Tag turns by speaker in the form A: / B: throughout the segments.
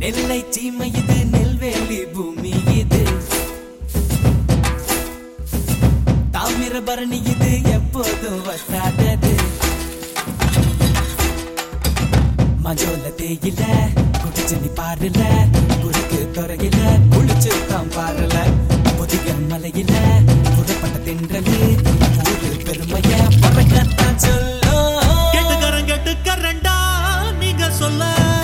A: நெல்லை சீமை இது நெல்வேலி பூமி இது தாமிரபரணி இது எப்போதும் வத்தாதது மஜோல தேயில குடிச்சு நீ பாருல குறுக்கு துறையில குளிச்சு தான் பாருல புதிய மலையில புறப்பட்ட தென்றலு ஊரு பெருமைய பறக்கத்தான் சொல்லும்
B: கெட்டுக்கரன் கெட்டுக்கரண்டா நீங்க சொல்ல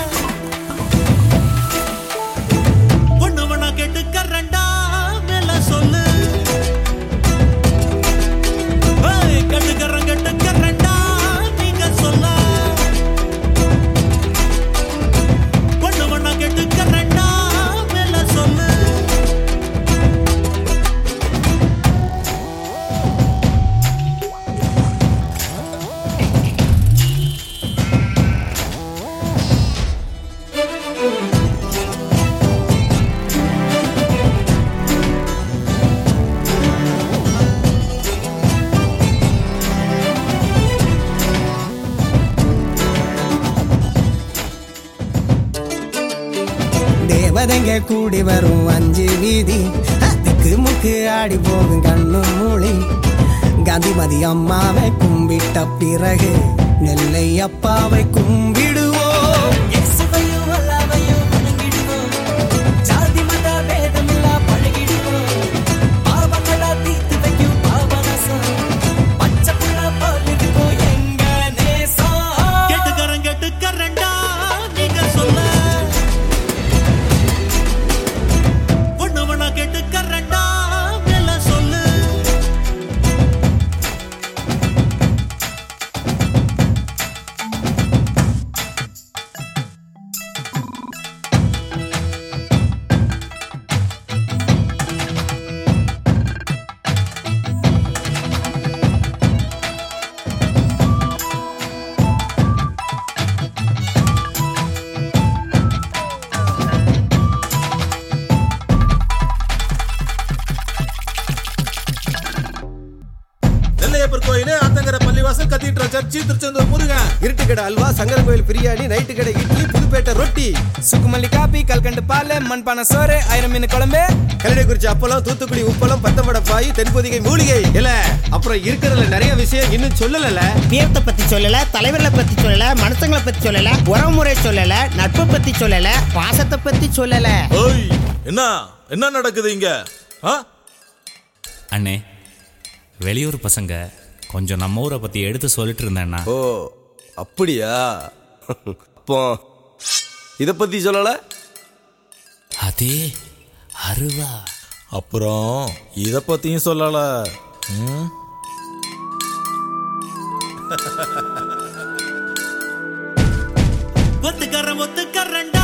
B: பொண்ணு வேணா கெட்டுக்கரண்டா மேல சொல்லு ஏய், கெட்டுக்கரன் கெட்டுக்கரண்டா நீங்க சொல்ல பொண்ணு வேணா கெட்டுக்கரண்டா மேல சொல்லு
C: தேவதைங்க கூடி வரும் அஞ்சு வீதி அதுக்கு முக்கு ஆடி போகும் கண்ணு மூளி காந்திமதி அம்மாவை கும்பிட்ட பிறகு நெல்லை அப்பாவை கும்பிடுவோம்
A: இயேசுவையும் அல்லாவையும் வணங்கிடுவோம். ஜாதி மத பேதமில்லா பழகிடுவோம். பாவங்களா தீர்த்து வைக்கும் பாவநாசம். பச்சை புள்ள போல் இருக்கும் எங்க நேசம்.
B: கெட்டுக்கரன் கெட்டுக்கரண்டா நீங்க சொல்ல பொண்ணு வேணா கெட்டுக்கரண்டா மேல சொல்லு
D: நெல்லையப்பர் கோயில் ஆத்தங்கர பள்ளிவாசல் கத்தீட்ரல் சர்ச்சி திருச்செந்தூர் முருகன்
E: இருட்டு கடை அல்வா சங்கரன் கோயில் பிரியாணி நைட்டு கடை இட்லி புதுப்பேட்டை ரொட்டி
C: சுக்குமல்லி காப்பி கல்கண்டு பால் மண்பானை சோறு ஆயிரம் மீன் குழம்பு
E: கல்லடைக்குறிச்சி அப்பளம் தூத்துக்குடி உப்பளம் பத்தம்பட பாய் தென்பொதிகை மூலிகை இல்ல அப்புறம் இருக்கிறதுல நிறைய விஷயம் இன்னும் சொல்லல
F: தீர்த்த பத்தி சொல்லல தலைவர்களை பத்தி சொல்லல மனுஷங்களை பத்தி சொல்லல உறவுமுறை சொல்லல நட்பு பத்தி சொல்லல பாசத்தை பத்தி சொல்லல
D: ஓய் என்ன என்ன நடக்குது இங்க ஆ?
G: அண்ணே வெளியூர் பசங்க கொஞ்சம் நம்ம ஊரை பத்தி எடுத்து சொல்லிட்டு இருந்தேன்னா
E: ஓ அப்படியா அப்போ இத பத்தி சொல்லல
G: அதே அருவா
D: அப்புறம் இத பத்தியும் சொல்லல ம்?
B: ஒத்துக்கரன் ஒத்துக்கரண்டா